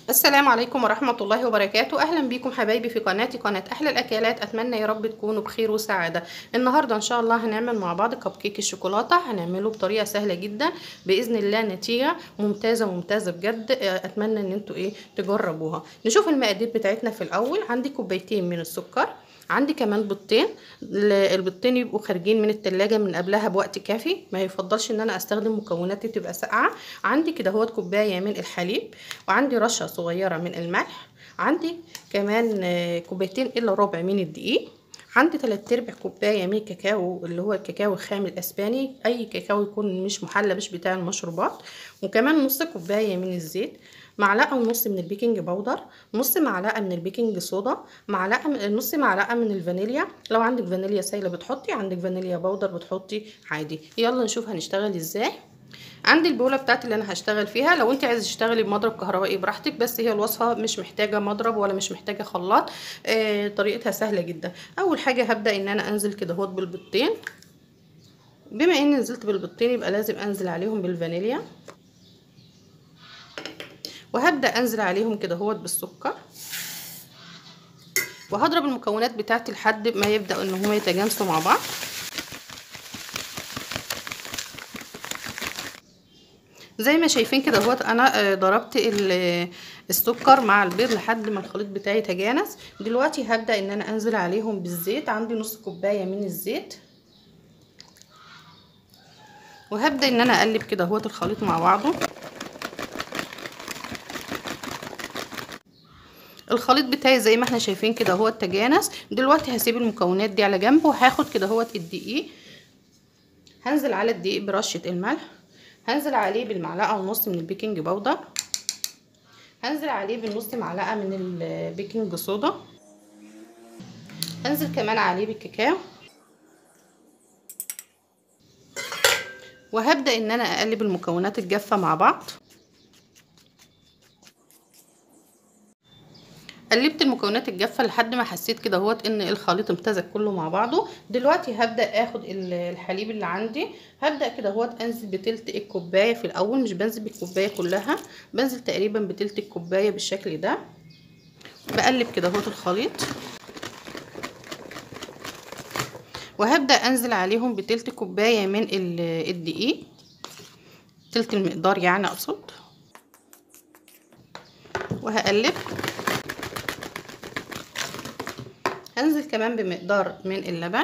السلام عليكم ورحمة الله وبركاته أهلا بيكم حبايبي في قناتي قناة أحلى الأكلات أتمنى يا رب تكونوا بخير وسعادة النهاردة إن شاء الله هنعمل مع بعض كب كيك الشوكولاتة هنعمله بطريقة سهلة جدا بإذن الله نتيجة ممتازة ممتازة بجد أتمنى إن انتوا إيه تجربوها نشوف المقادير بتاعتنا في الأول عندي كوبايتين من السكر عندي كمان بيضتين البيضتين يبقوا خارجين من التلاجة من قبلها بوقت كافي ما يفضلش ان انا استخدم مكونات تبقى ساقعه عندي كده هو كوبايه من الحليب وعندي رشه صغيره من الملح عندي كمان كوبايتين الا ربع من الدقيق عندي 3 ارباع كوبايه من الكاكاو اللي هو الكاكاو الخام الاسباني اي كاكاو يكون مش محلى مش بتاع المشروبات وكمان نص كوبايه من الزيت معلقه ونص من البيكنج باودر نص معلقه من البيكنج صودا معلقه نص معلقه من الفانيليا لو عندك فانيليا سايله بتحطي عندك فانيليا باودر بتحطي عادي يلا نشوف هنشتغل ازاي عندي البوله بتاعتي اللي انا هشتغل فيها لو انت عايزه تشتغلي بمضرب كهربائي براحتك بس هي الوصفه مش محتاجه مضرب ولا مش محتاجه خلاط آه طريقتها سهله جدا اول حاجه هبدا ان انا انزل كده اهوت بالبيضتين بما اني نزلت بالبيضتين يبقى لازم انزل عليهم بالفانيليا وهبدا انزل عليهم كده اهوت بالسكر وهضرب المكونات بتاعتي لحد ما يبدا ان هما يتجانسوا مع بعض زي ما شايفين كده اهوت انا ضربت السكر مع البيض لحد ما الخليط بتاعي يتجانس دلوقتي هبدا ان انا انزل عليهم بالزيت عندي نص كوبايه من الزيت وهبدا ان انا اقلب كده اهوت الخليط مع بعضه الخليط بتاعي زي ما احنا شايفين كده هو التجانس دلوقتي هسيب المكونات دي على جنب وهاخد كده هو الدقيق هنزل على الدقيق برشه الملح هنزل عليه بالمعلقه ونص من البيكنج باودر هنزل عليه بالنص معلقه من البيكنج صودا هنزل كمان عليه بالكاكاو وهبدا ان انا اقلب المكونات الجافه مع بعض قلبت المكونات الجافه لحد ما حسيت كده اهوت ان الخليط امتزج كله مع بعضه دلوقتي هبدا اخد الحليب اللي عندي هبدا كده اهوت انزل بتلت الكوبايه في الاول مش بنزل بالكوبايه كلها بنزل تقريبا بتلت الكوبايه بالشكل ده بقلب كده اهوت الخليط وهبدا انزل عليهم بتلت كوبايه من الدقيق تلت المقدار يعني اقصد وهقلب هنزل كمان بمقدار من اللبن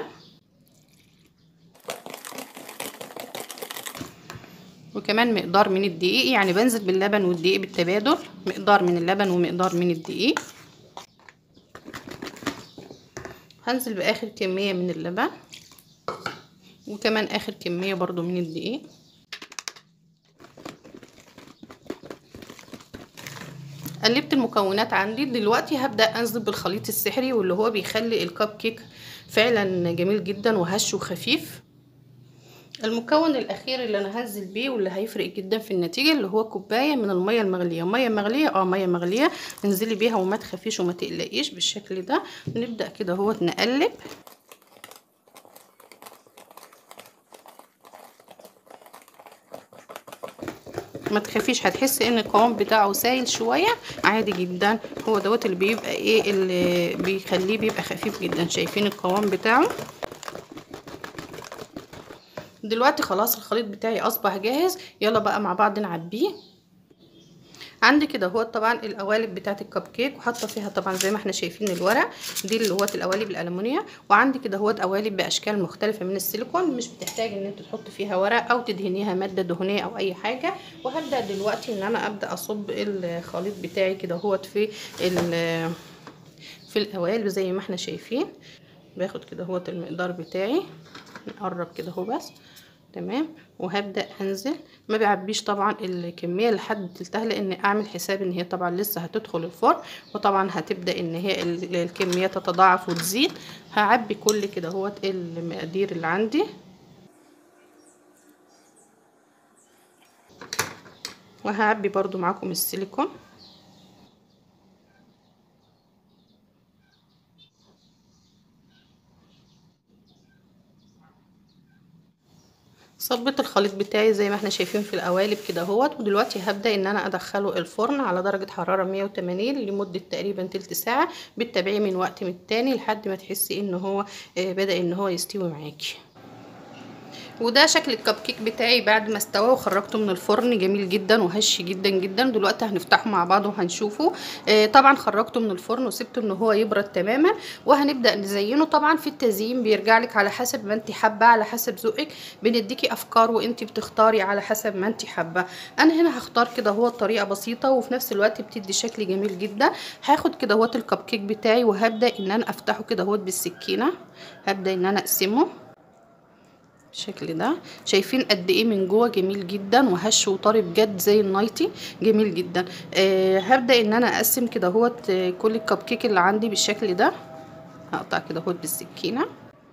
وكمان مقدار من الدقيق يعني بنزل باللبن والدقيق بالتبادل مقدار من اللبن ومقدار من الدقيق هنزل باخر كمية من اللبن وكمان اخر كمية برضو من الدقيق قلبت المكونات عندي دلوقتي هبدا انزل بالخليط السحري واللي هو بيخلي الكب كيك فعلا جميل جدا وهش وخفيف المكون الاخير اللي انا هنزل بيه واللي هيفرق جدا في النتيجه اللي هو كوبايه من الميه المغليه ميه مغليه اه ميه مغليه انزلي بيها وما تخافيش وما تقلقيش بالشكل ده نبدا كده اهو نقلب ما تخافيش هتحسي ان القوام بتاعه سايل شويه عادي جدا هو دوت اللي بيبقى ايه اللي بيخليه بيبقى خفيف جدا شايفين القوام بتاعه دلوقتي خلاص الخليط بتاعي اصبح جاهز يلا بقى مع بعض نعبيه عندي كده هو طبعا القوالب بتاعه الكب كيك وحاطه فيها طبعا زي ما احنا شايفين الورق دي اللي هو القوالب الالومنيا وعندي كده هو قوالب باشكال مختلفه من السيليكون مش بتحتاج ان انت تحطي فيها ورق او تدهنيها ماده دهنيه او اي حاجه وهبدا دلوقتي ان انا ابدا اصب الخليط بتاعي كده هو في في القوالب زي ما احنا شايفين باخد كده هو المقدار بتاعي نقرب كده هو بس تمام وهبدا انزل ما بعبيش طبعا الكميه لحد تلتها لان اعمل حساب ان هي طبعا لسه هتدخل الفرن وطبعا هتبدا ان هي الكميه تتضاعف وتزيد هعبي كل كده هو المقادير اللي عندي وهعبي برضو معاكم السيليكون صبيت الخليط بتاعي زي ما احنا شايفين في القوالب كده اهوت ودلوقتي هبدا ان انا ادخله الفرن على درجه حراره 180 لمده تقريبا تلت ساعه بتتابعيه من وقت من التاني لحد ما تحسي ان هو بدا ان هو يستوي معاكي وده شكل الكب كيك بتاعي بعد ما استوى وخرجته من الفرن جميل جدا وهش جدا جدا دلوقتي هنفتحه مع بعض وهنشوفه آه طبعا خرجته من الفرن وسبته ان هو يبرد تماما وهنبدا نزينه طبعا في التزيين بيرجع لك على حسب ما انت حابه على حسب ذوقك بنديكي افكار وانت بتختاري على حسب ما انت حابه انا هنا هختار كده هو طريقه بسيطه وفي نفس الوقت بتدي شكل جميل جدا هاخد كده هو الكب كيك بتاعي وهبدا ان انا افتحه كده هو بالسكينه هبدا ان انا اقسمه بالشكل ده شايفين قد ايه من جوه جميل جدا وهش وطري بجد زي النايتي جميل جدا آه هبدا ان انا اقسم كده اهوت كل الكب كيك اللي عندي بالشكل ده هقطع كده اهوت بالسكينه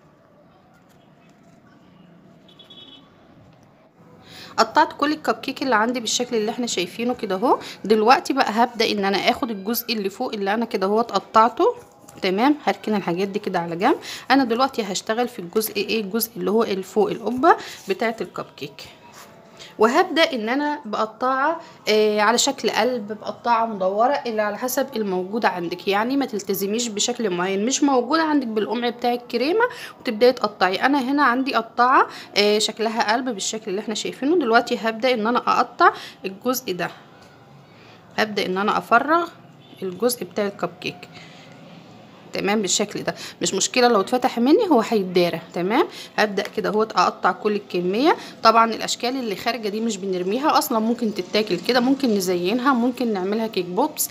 قطعت كل الكب كيك اللي عندي بالشكل اللي احنا شايفينه كده اهو دلوقتي بقى هبدا ان انا اخد الجزء اللي فوق اللي انا كده اهوت قطعته تمام هركن الحاجات دي كده على جنب انا دلوقتي هشتغل في الجزء ايه الجزء اللي هو اللي فوق القبه بتاعه الكب كيك وهبدا ان انا بقطعها آه على شكل قلب بقطعها مدوره اللي على حسب الموجود عندك يعني ما تلتزميش بشكل معين مش موجود عندك بالقمع بتاع الكريمه وتبداي تقطعي انا هنا عندي قطعه آه شكلها قلب بالشكل اللي احنا شايفينه دلوقتي هبدا ان انا اقطع الجزء ده هبدا ان انا افرغ الجزء بتاع الكب كيك تمام بالشكل ده مش مشكله لو اتفتح مني هو هيتدارى تمام هبدا كده اهوت اقطع كل الكميه طبعا الاشكال اللي خارجه دي مش بنرميها اصلا ممكن تتاكل كده ممكن نزينها ممكن نعملها كيك بوبس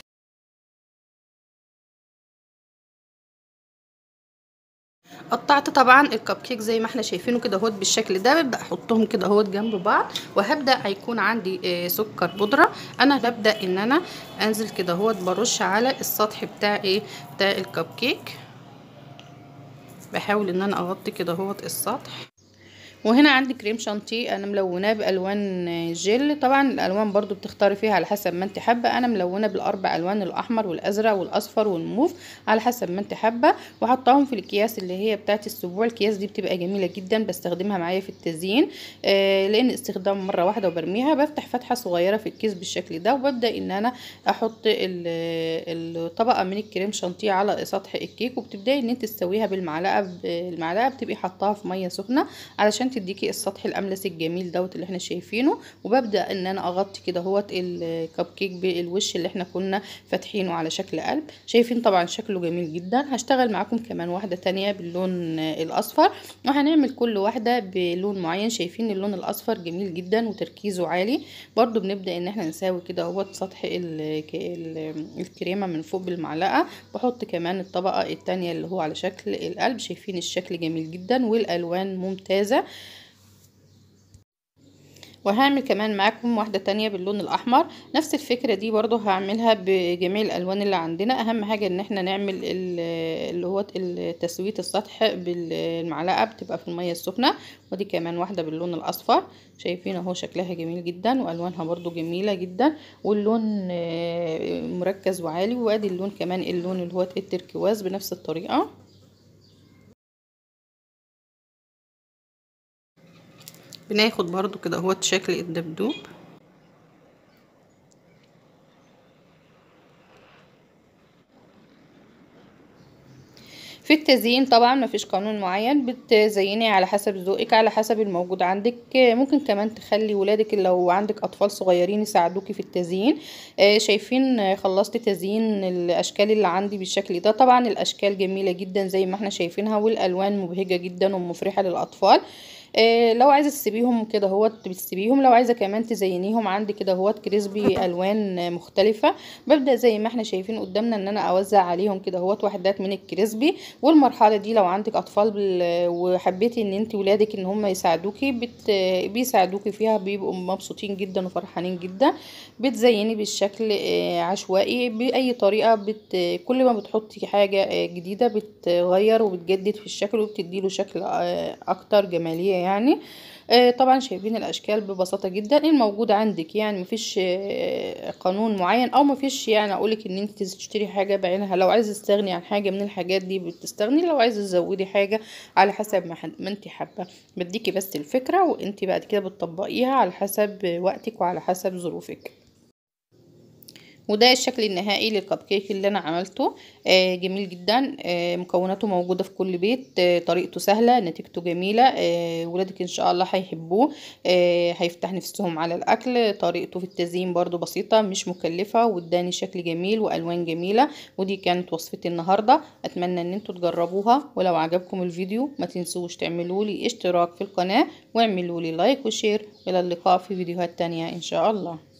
قطعت طبعا الكب كيك زي ما احنا شايفينه كده اهوت بالشكل ده ببدا احطهم كده اهوت جنب بعض وهبدا هيكون عندي اه سكر بودره انا ببدا ان انا انزل كده اهوت برش على السطح بتاع ايه بتاع الكب كيك بحاول ان انا اغطي كده اهوت السطح وهنا عندي كريم شانتيه انا ملوناه بالوان جل طبعا الالوان برضو بتختاري فيها على حسب ما انت حابه انا ملونه بالاربع الوان الاحمر والازرق والاصفر والموف على حسب ما انت حابه وحطاهم في الاكياس اللي هي بتاعه السبوع الكياس دي بتبقى جميله جدا بستخدمها معايا في التزيين آه لان استخدام مره واحده وبرميها بفتح فتحه صغيره في الكيس بالشكل ده وببدا ان انا احط الطبقه من الكريم شانتيه على سطح الكيك وبتبداي ان انت تسويها بالمعلقه المعلقه بتبقي حطاها في ميه سخنه علشان تديكي السطح الاملس الجميل دوت اللي احنا شايفينه وببدا ان انا اغطي كده اهوت الكب كيك بالوش اللي احنا كنا فاتحينه على شكل قلب شايفين طبعا شكله جميل جدا هشتغل معاكم كمان واحده تانية باللون الاصفر وهنعمل كل واحده بلون معين شايفين اللون الاصفر جميل جدا وتركيزه عالي برضو بنبدا ان احنا نساوي كده اهوت سطح الكريمه من فوق بالمعلقه بحط كمان الطبقه التانية اللي هو على شكل القلب شايفين الشكل جميل جدا والالوان ممتازه وهعمل كمان معاكم واحدة تانية باللون الأحمر نفس الفكرة دي برضو هعملها بجميع الألوان اللي عندنا أهم حاجة إن احنا نعمل اللي هو تسوية السطح بالمعلقة بتبقى في المية السخنة ودي كمان واحدة باللون الأصفر شايفين اهو شكلها جميل جدا وألوانها برضو جميلة جدا واللون مركز وعالي وادي اللون كمان اللون اللي هو التركواز بنفس الطريقة بناخد برضو كده هو شكل الدبدوب في التزيين طبعا مفيش قانون معين بتزيني على حسب ذوقك على حسب الموجود عندك ممكن كمان تخلي ولادك لو عندك اطفال صغيرين يساعدوكي في التزيين شايفين خلصت تزيين الاشكال اللي عندي بالشكل ده طبعا الاشكال جميله جدا زي ما احنا شايفينها والالوان مبهجه جدا ومفرحه للاطفال إيه لو عايزه تسيبيهم كده اهوت بتسيبيهم لو عايزه كمان تزينيهم عندي كده اهوت كريسبي الوان مختلفه ببدا زي ما احنا شايفين قدامنا ان انا اوزع عليهم كده اهوت وحدات من الكريسبي والمرحله دي لو عندك اطفال وحبيتي ان انت ولادك ان هم يساعدوكي بت... بيساعدوكي فيها بيبقوا مبسوطين جدا وفرحانين جدا بتزيني بالشكل عشوائي باي طريقه بت... كل ما بتحطي حاجه جديده بتغير وبتجدد في الشكل وبتديله شكل اكتر جماليه يعني آه، طبعا شايفين الاشكال ببساطه جدا الموجود عندك يعني مفيش آه، قانون معين او مفيش يعني اقولك ان انت تشتري حاجه بعينها لو عايزه تستغني عن حاجه من الحاجات دي بتستغني لو عايزه تزودي حاجه على حسب ما, حد- ما انت حابه بديكي بس الفكره وانت بعد كده بتطبقيها على حسب وقتك وعلى حسب ظروفك وده الشكل النهائي للكب كيك اللي انا عملته آه جميل جدا آه مكوناته موجوده في كل بيت آه طريقته سهله نتيجته جميله آه ولادك ان شاء الله هيحبوه آه هيفتح نفسهم على الاكل طريقته في التزيين برضو بسيطه مش مكلفه واداني شكل جميل والوان جميله ودي كانت وصفتي النهارده اتمنى ان انتوا تجربوها ولو عجبكم الفيديو ما تنسوش تعملوا لي اشتراك في القناه واعملوا لي لايك وشير الى اللقاء في فيديوهات تانية ان شاء الله